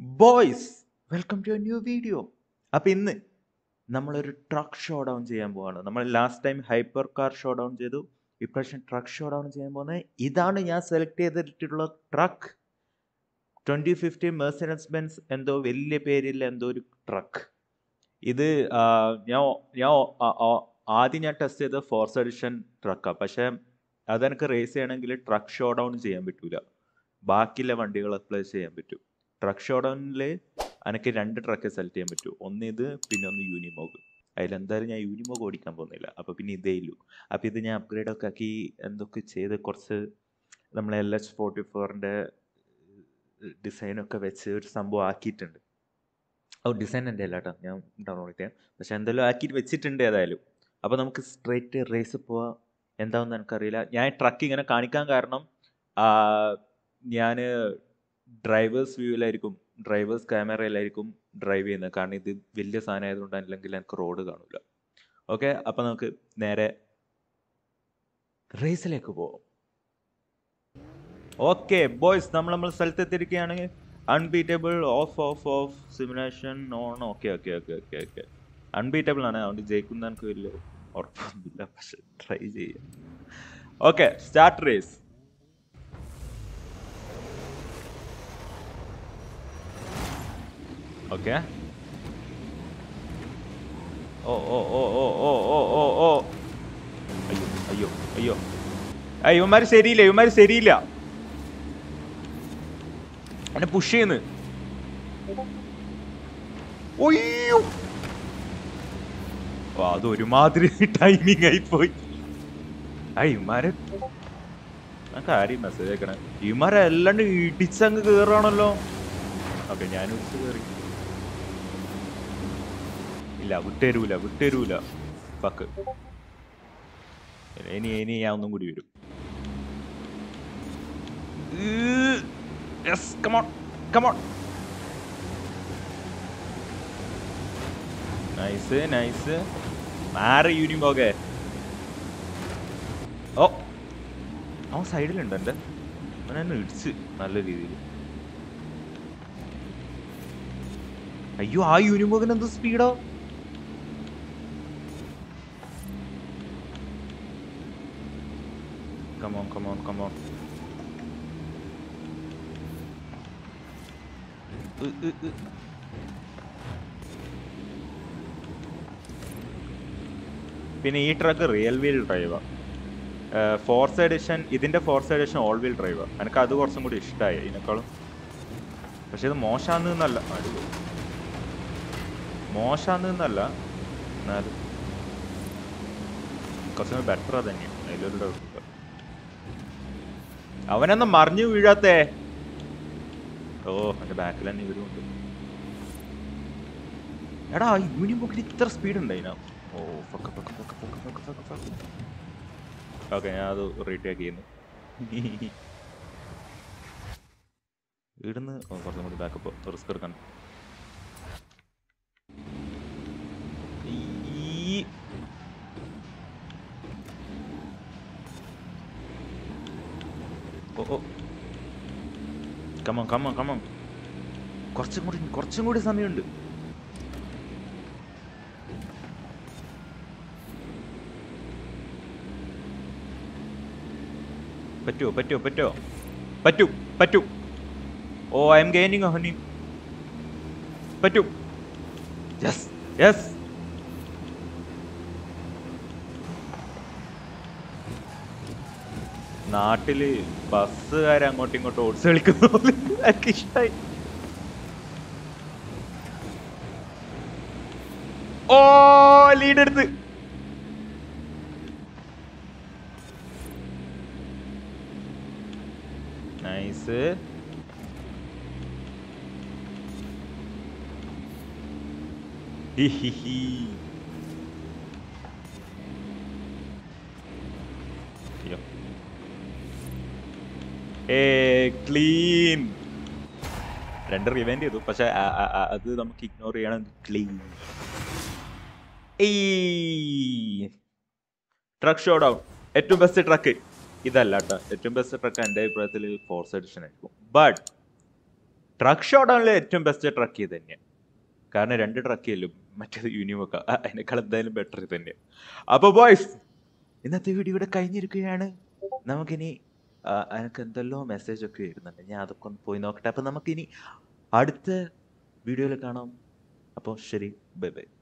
boys welcome to new video അപ്പൊ ഇന്ന് നമ്മളൊരു ട്രക്ക് ഷോ ഡൗൺ ചെയ്യാൻ പോവാണ് നമ്മൾ last time hyper car showdown ചെയ്തു ഇപ്രാവശ്യം ട്രക്ക് ഷോ ഡൗൺ ചെയ്യാൻ പോകുന്നത് ഇതാണ് ഞാൻ സെലക്ട് ചെയ്തിട്ടുള്ള truck twenty fifty Mercedes Benz എന്തോ വലിയ പേരില്ല എന്തോ ഒരു ട്രക്ക് ഇത് ആ, ഞാൻ ഞാൻ ആ- ആ- ആദ്യം ഞാൻ ടെസ്റ്റ് ചെയ്ത ഫോർസ് എഡിഷൻ ട്രക്കാണ് പക്ഷേ അതെനിക്ക് റേസ് ചെയ്യണമെങ്കിൽ ട്രക്ക് ഷോ ഡൗൺ ചെയ്യാൻ പറ്റൂല ബാക്കിയുള്ള വണ്ടികൾ അപ്ലൈ ചെയ്യാൻ പറ്റും ട്രക്ക് ഷോ ഡൗണിൽ എനിക്ക് രണ്ട് ട്രക്ക് സെലക്ട് ചെയ്യാൻ പറ്റൂ ഒന്ന് ഇത് പിന്നെ ഒന്ന് യൂണിമോഗ് അതിലെന്തായാലും ഞാൻ യൂണിമോഗ് ഓടിക്കാൻ പോകുന്നില്ല അപ്പോൾ പിന്നെ ഇതേ ഇല്ലു അപ്പോൾ ഇത് ഞാൻ അപ്ഗ്രേഡ് ഒക്കെ ആക്കി എന്തൊക്കെ ചെയ്ത് കുറച്ച് നമ്മളെ എൽ എച്ച് ഫോർട്ടി ഫോറിൻ്റെ ഡിസൈനൊക്കെ വെച്ച് ഒരു സംഭവം ആക്കിയിട്ടുണ്ട് ഓ ഡിസൈൻ എൻ്റെ അല്ല കേട്ടോ ഞാൻ ഡൗൺലോഡ് ചെയ്യാം പക്ഷെ എന്തെല്ലാം ആക്കിയിട്ട് വെച്ചിട്ടുണ്ട് ഏതായാലും അപ്പോൾ നമുക്ക് സ്ട്രേറ്റ് റേസ് പോവാം എന്താണെന്ന് എനിക്കറിയില്ല ഞാൻ ട്രക്ക് ഇങ്ങനെ കാണിക്കാൻ കാരണം ഞാൻ ഡ്രൈവേഴ്സ് വ്യൂവിലായിരിക്കും ഡ്രൈവേഴ്സ് ക്യാമറയിലായിരിക്കും ഡ്രൈവ് ചെയ്യുന്നത് കാരണം ഇത് വലിയ സാധനം ആയതുകൊണ്ട് അല്ലെങ്കിൽ എനിക്ക് റോഡ് കാണില്ല ഓക്കെ അപ്പം നമുക്ക് നേരെ റേസിലേക്ക് പോവാം ഓക്കെ ബോയ്സ് നമ്മൾ നമ്മൾ സ്ഥലത്തെത്തിയിരിക്കുകയാണെങ്കിൽ unbeatable off off off simulation on okay okay okay okay okay unbeatable ആണ് അതുകൊണ്ട് ജയിക്കുന്ന എനിക്ക് വലിയ ഉറപ്പൊന്നുമില്ല പക്ഷെ ട്രൈ ചെയ്യാം ഓക്കെ സ്റ്റാർട്ട് റേസ് ഓക്കെ ഓ ഓ ഓ ഓ ഓ ഓ ഓ ഓ അയ്യോ അയ്യോ അയ്യോ ആ ഇവന്മാര് ശരിയില്ല ഇവന്മാര് ശരിയില്ല എന്നെ പുഷ് ചെയ്യുന്നു ഒയ്യോ ഓ അത് ഒരുമാതിരി ടൈമിങ് ആയി പോയി ആ ഇവന്മാരെ ഞാൻ കാര്യം മെസ്സേജ് അയക്കണേ ഇവന്മാരെ അല്ലാണ്ട് ഇടിച്ചങ്ങ് കേറാണല്ലോ ഓക്കെ ഞാൻ ഇടിച്ച് കേറി ഇല്ല വിട്ടേരൂല വിട്ടേരൂല പക്ക് ഇനി ഇനി ഞാൻ ഒന്നും കൂടി വരും yes come on come on nice nice മാറി യൂണിമോകെ ഓ അവൻ സൈഡിലുണ്ട് എൻ്റെ അവൻ എന്നെ ഇടിച്ച് നല്ല രീതിയിൽ അയ്യോ ആ യൂണിമോഗിന് എന്ത് സ്പീഡോ കമോൺ കമോൺ കമോൺ പിന്നെ ഈ ട്രക്ക് റിയൽ വീൽ ഡ്രൈവാ ഫോർസ് എഡിഷൻ ഇതിന്റെ ഫോർസ് എഡിഷൻ ഓൾ വീൽ ഡ്രൈവാ എനിക്ക് അത് കുറച്ചും കൂടി ഇഷ്ടമായി ഇതിനേക്കാളും പക്ഷെ ഇത് മോശാന്നല്ല അടിപൊളി മോശാന്നല്ല എന്നാലും കുറച്ചും ബെറ്റർ തന്നെയാണ് അതിലൊരു ഡൗട്ട് അവനൊന്നും മറിഞ്ഞു വീഴാത്തേ ഓ എന്റെ ബാക്കിൽ തന്നെ ഇവരുണ്ട് എടാ യൂണിയൻ ബുക്കിൽ ഇത്ര സ്പീഡ് ഉണ്ട് അതിനാ ഓ fuck fuck fuck fuck fuck fuck fuck okay ഞാൻ അത് റീടേക്ക് ചെയ്യുന്നു ഇവിടുന്ന് ഓ, കുറച്ചും കൂടി ബാക്കപ്പ് റിസ്ക് എടുക്കണം ഈ ഓ ഓ കമോൺ കമോൺ കമോൺ കുറച്ചും കൂടി കുറച്ചും കൂടി സമയമുണ്ട് പറ്റുമോ പറ്റുമോ പറ്റുമോ പറ്റൂ പറ്റൂ ഓ ഐ എം ഗെയിനിങ് ഹണി പറ്റൂ യെസ് യെസ് നാട്ടില് ബസ്സുകാരെ അങ്ങോട്ടും ഇങ്ങോട്ടും ഓടിച്ച് കളിക്കുന്ന പോലെ എനിക്ക് ഇഷ്ടായി ഓ ലീഡ് എടുത്ത് നൈസ് ഹിഹിഹി അയ്യോ ഏ ക്ലീൻ രണ്ട് റിവെന്റ് ചെയ്തു പക്ഷെ ആ- ആ- ആ- അത് നമുക്ക് ഇഗ്നോർ ചെയ്യണം ക്ലീൻ ട്രക്ക് ഷോ ഡൗൺ ഏറ്റവും ബെസ്റ്റ് ട്രക്ക് ഇതല്ല കേട്ടോ ഏറ്റവും ബെസ്റ്റ് ട്രക്ക് എൻ്റെ അഭിപ്രായത്തിൽ ഫോർസ് എഡിഷൻ ആയിരിക്കും ബട്ട് ട്രക്ക് ഷോ ഡൗണിലെ ഏറ്റവും ബെസ്റ്റ് ട്രക്ക് ഇത് തന്നെയാണ് കാരണം രണ്ട് ട്രക്കിയല്ലോ മറ്റേത് യൂണിമൊക്കെ അതിനേക്കാൾ എന്തായാലും ബെറ്റർ ഇത് തന്നെയാണ് അപ്പോൾ ബോയ്സ് ഇന്നത്തെ വീഡിയോ ഇവിടെ കഴിഞ്ഞിരിക്കുകയാണ് നമുക്കിനി ആ, എനിക്ക് എന്തെല്ലോ മെസ്സേജ് ഒക്കെ വരുന്നുണ്ട് ഞാൻ അതൊക്കെ ഒന്ന് പോയി നോക്കട്ടെ അപ്പം നമുക്കിനി അടുത്ത വീഡിയോയിൽ കാണാം അപ്പോൾ ശരി ബൈ ബൈ